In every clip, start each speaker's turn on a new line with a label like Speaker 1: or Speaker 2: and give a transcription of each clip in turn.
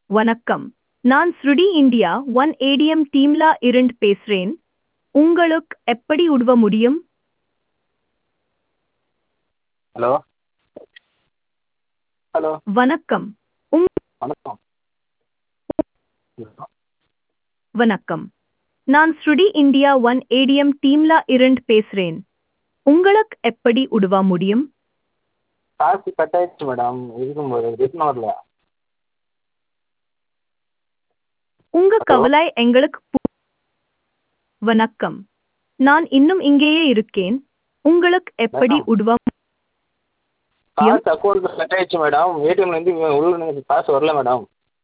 Speaker 1: வணக்கம் நான் ஸ்ருடி இந்தியா ஒன் ஏடிஎம் டீம்ல இருந்து பேசுறேன் உங்களுக்கு எப்படி உதவ முடியும்
Speaker 2: ஹலோ ஹலோ
Speaker 1: வணக்கம் உங்
Speaker 2: வணக்கம்
Speaker 1: வணக்கம் நான் ஸ்ருடி இந்தியா ஒன் ஏடிஎம் டீம்ல இருந்து பேசுறேன் உங்களுக்கு எப்படி உதவ முடியும்
Speaker 2: காசு கட் ஆயிடுச்சு மேடம் இருக்கும்போது ரிட்டன் வரல
Speaker 1: உங்க
Speaker 2: Hello?
Speaker 1: கவலை எங்களுக்கு பு- வணக்கம் நான் இன்னும் இங்கேயே இருக்கேன் உங்களுக்கு எப்படி
Speaker 2: Madam.
Speaker 1: உதவ
Speaker 2: காசு அக்கௌண்ட்டில் கட் ஆயிடுச்சு மேடம் ஏடிஎம்லேருந்து உள்ள எனக்கு காசு வரல மேடம்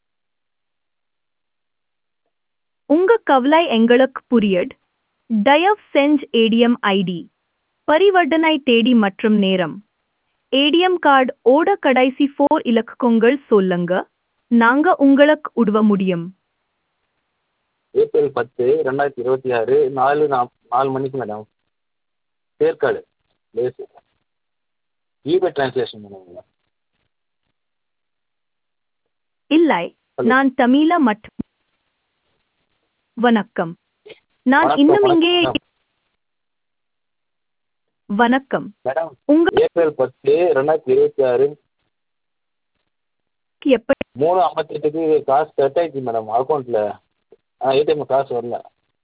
Speaker 1: உங்க கவலை எங்களுக்கு புரியட் தயவு செஞ்சு ஏடிஎம் ஐடி பரிவர்த்தனை தேதி மற்றும் நேரம் ஏடிஎம் கார்டு ஓட கடைசி ஃபோர் இலக்கங்கள் சொல்லுங்க நாங்க உங்களுக்கு உதவ முடியும்
Speaker 2: ஏப்ரல் பத்து ரெண்டாயிரத்தி இருபத்தி ஆறு நாலு நா- நாலு மணிக்கு மேடம் தேர்க்காடு பிளேஸு ஜிபே ட்ரான்ஸ்லேஷன் மேடம்
Speaker 1: இல்லை
Speaker 2: Hello.
Speaker 1: நான் தமிழ மட்டும் வணக்கம் நான்
Speaker 2: வணக்கம்,
Speaker 1: இன்னும்
Speaker 2: வணக்கம்,
Speaker 1: இங்கேயே
Speaker 2: madam.
Speaker 1: வணக்கம்
Speaker 2: மேடம்
Speaker 1: உங்க
Speaker 2: ஏப்ரல் பத்து ரெண்டாயிரத்தி இருபத்தி ஆறு
Speaker 1: எப்படி
Speaker 2: மூணு ஐம்பத்தெட்டுக்கு காசு கட் ஆயிடுச்சு மேடம் அக்கௌண்ட்டில் ஏடிஎம் காசு வரல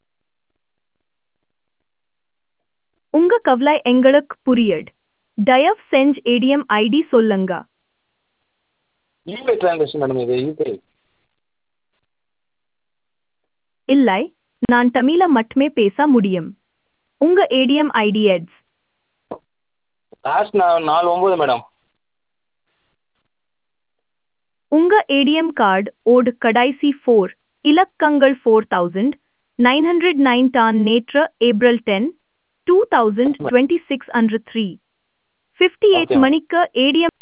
Speaker 1: உங்க கவலை எங்களுக்கு புரியட் தயவு செஞ்சு ஏடிஎம் ஐடி சொல்லுங்க
Speaker 2: யூபிஐ ட்ரான்சாக்ஷன் மேடம் இது யூபிஐ
Speaker 1: இல்லை நான் தமிழ மட்டுமே பேச முடியும் உங்க ஏடிஎம் ஐடி எட்ஸ்
Speaker 2: லாஸ்ட் நான் நாலு ஒம்பது மேடம்
Speaker 1: உங்க ஏடிஎம் கார்டு ஓடு கடைசி ஃபோர் இலக்கங்கள் four thousand nine hundred nineteen நேற்று April ten two thousand twenty six hundred three fifty eight
Speaker 2: Okay.
Speaker 1: மணிக்கு ஏடிஎம்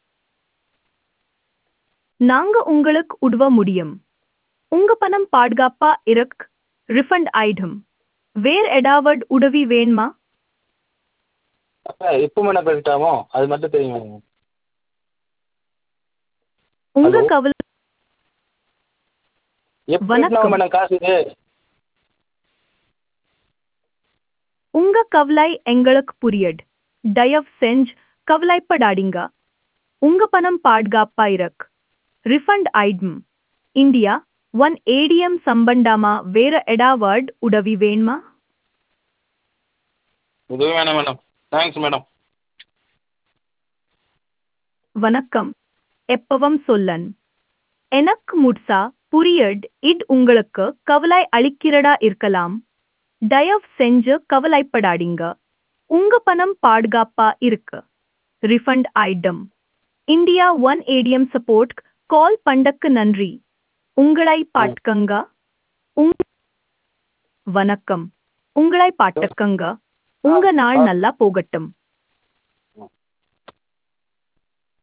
Speaker 1: நாங்க உங்களுக்கு உதவ முடியும் உங்க பணம் பாதுகாப்பா இருக்கு ரிஃபண்ட் ஆயிடும் வேற ஏதாவது உதவி வேணுமா
Speaker 2: எப்போ மேடம் கிரெடிட் ஆகும் அது மட்டும் தெரியும் மேடம்
Speaker 1: உங்க
Speaker 2: Hello?
Speaker 1: கவலை
Speaker 2: எப்போ
Speaker 1: வணக்கம்.
Speaker 2: மேடம் காசு இது
Speaker 1: உங்க கவலை எங்களுக்கு புரியட் தயவு செஞ்சு கவலைப்படாதீங்க உங்க பணம் பாதுகாப்பா இருக்கு ரிஃபண்ட் ஆயிடும் இந்தியா ஒன் ஏடிஎம் சம்பந்தமா வேற ஏதாவது உதவி வேணுமா
Speaker 2: உதவி வேணாம் மேடம் தேங்க்ஸ் மேடம்
Speaker 1: வணக்கம் எப்பவும் சொல்லன் எனக்கு முட்சா புரியட் இட் உங்களுக்கு கவலை அளிக்கிறதா இருக்கலாம் தயவு செஞ்சு கவலைப்படாதீங்க உங்க பணம் பாதுகாப்பா இருக்கு ரிஃபண்ட் ஆயிடும் India one ATM support call பண்டக்கு நன்றி உங்களை பாட்கங்க உங் வணக்கம் உங்களை பாட்டுக்கங்க உங்க நாள் நல்லா போகட்டும்